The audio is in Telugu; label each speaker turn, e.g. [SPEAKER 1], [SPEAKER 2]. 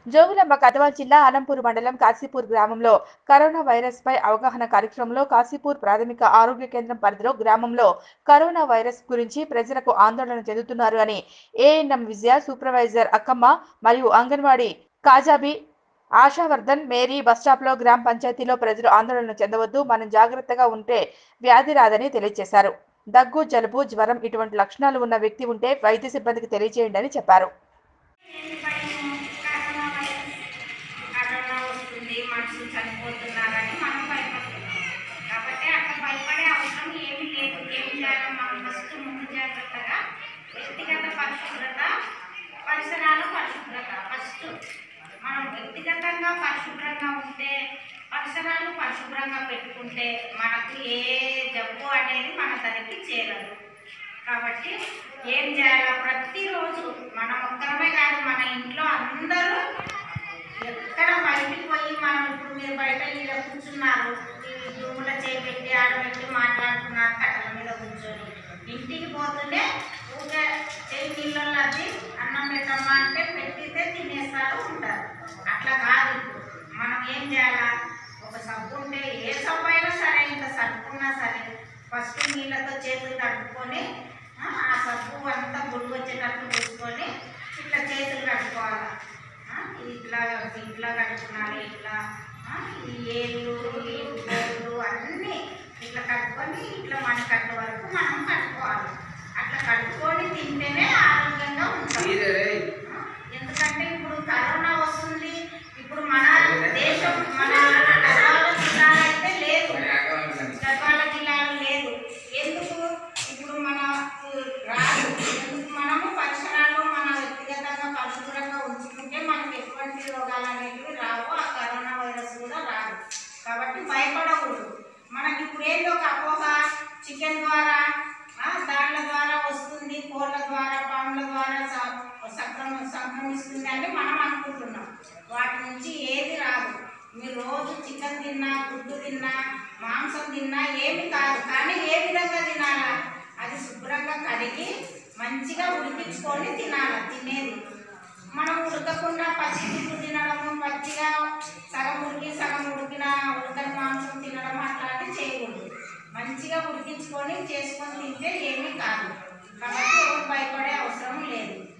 [SPEAKER 1] జోగులాంబ గద్వాల్ జిల్లా అలంపూర్ మండలం కాశీపూర్ గ్రామంలో కరోనా వైరస్ పై అవగాహన కార్యక్రమంలో కాశీపూర్ ప్రాథమిక ఆరోగ్య కేంద్రం పరిధిలో గ్రామంలో కరోనా వైరస్ గురించి ప్రజలకు ఆందోళన చెందుతున్నారు అని ఏఎన్ఎం విజయ సూపర్వైజర్ అక్కమ్మ మరియు అంగన్వాడీ కాజాబీ ఆశావర్ధన్ మేరీ బస్టాప్లో గ్రామ పంచాయతీలో ప్రజలు ఆందోళన చెందవద్దు మనం జాగ్రత్తగా ఉంటే వ్యాధి రాదని తెలియజేశారు దగ్గు జలుబు జ్వరం ఇటువంటి లక్షణాలు ఉన్న వ్యక్తి ఉంటే వైద్య సిబ్బందికి తెలియజేయండి అని చెప్పారు
[SPEAKER 2] కరోనా వైరస్ కరోనా వస్తుంది మనుషులు చనిపోతున్నారని మనం భయపడుతున్నాం కాబట్టి అట్లా భయపడే అవసరం ఏమీ లేదు ఏం చేయాలి మనం ఫస్ట్ ముందు జాగ్రత్తగా వ్యక్తిగత పరిశుభ్రత పరిసరాలు పరిశుభ్రత ఫస్ట్ మనం వ్యక్తిగతంగా పరిశుభ్రంగా ఉంటే పరిసరాలు పరిశుభ్రంగా పెట్టుకుంటే మనకు ఏ జబ్బు అనేది మన దగ్గరికి చేరదు కాబట్టి ఏం చేయాలో ప్రతిరోజు మనం ఒక్కరమే కాదు మన ఇంట్లో అందరూ ఎక్కడ బయటికి పోయి మనం ఇప్పుడు మీరు బయట ఇలా కూర్చున్నారు ఈ రూములో చేపెట్టి ఆడబెట్టి మాట్లాడుతున్నారు కట్టల మీద కూర్చొని ఇంటికి పోతుంటే ఊరికే చేయి నీళ్ళల్లో అది అన్నం పెట్టమ్మా అంటే పెట్టితే తినేస్తారు ఉంటారు అట్లా కాదు ఇప్పుడు మనం ఏం చేయాలా ఒక సబ్బు ఉంటే ఏ సబ్బు అయినా సరే ఇంత సరుకున్నా సరే ఫస్ట్ నీళ్ళతో చేతులు తడుపుకొని ఆ ఆ సబ్బు అంతా గుడి వచ్చేటట్టు చూసుకొని ఇట్లా చేతులు కట్టుకోవాలి ఆ, ఇట్లా ఇట్లా కట్టుకున్నాడు ఇట్లా ఆ, ఈ ఏళ్ళు ఈ గోళ్ళు అన్నీ ఇట్లా కట్టుకొని ఇట్లా మన కట్టు వరకు మనం కట్టుకోవాలి అట్లా కట్టుకొని తింటేనే ఆరోగ్యంగా ఉంటాం ఆ, ఎందుకంటే ఇప్పుడు కరోనా వస్తుంది ఇప్పుడు మన దేశం మన గద్వాల జిల్లాలో అయితే లేదు గద్వాల జిల్లాలో లేదు ఎందుకు ఇప్పుడు మన రాదు ఎందుకు మనము పరిసరాలు మన వ్యక్తిగతంగా పరిశుభ్రంగా ఉంచుకుంటే మనకి ఎటువంటి రోగాలు అనేటివి రావు ఆ కరోనా వైరస్ కూడా రాదు కాబట్టి భయపడకూడదు మనకి ఇప్పుడు ఏందో ఒక అపోహ చికెన్ ద్వారా ఆ, దాళ్ళ ద్వారా వస్తుంది కోళ్ళ ద్వారా పాముల ద్వారా స- సక్రమ సంక్రమిస్తుంది అని మనం అనుకుంటున్నాం వాటి నుంచి ఏది రాదు మీరు రోజు చికెన్ తిన్నా గుడ్డు తిన్నా మాంసం తిన్నా ఏమి కాదు కానీ ఏ విధంగా తినాలా అది శుభ్రంగా కడిగి మంచిగా ఉడికించుకొని తినాలి తినేది మనం ఉడకకుండా పచ్చి గుడ్డు తినడము పచ్చిగా సగం ఉడికి సగం ఉడికిన ఉడకని మాంసం తినడం అట్లాంటివి చేయకూడదు మంచిగా ఉడికించుకొని చేసుకొని తింటే ఏమీ కాదు కాబట్టి ఎవరు భయపడే అవసరం లేదు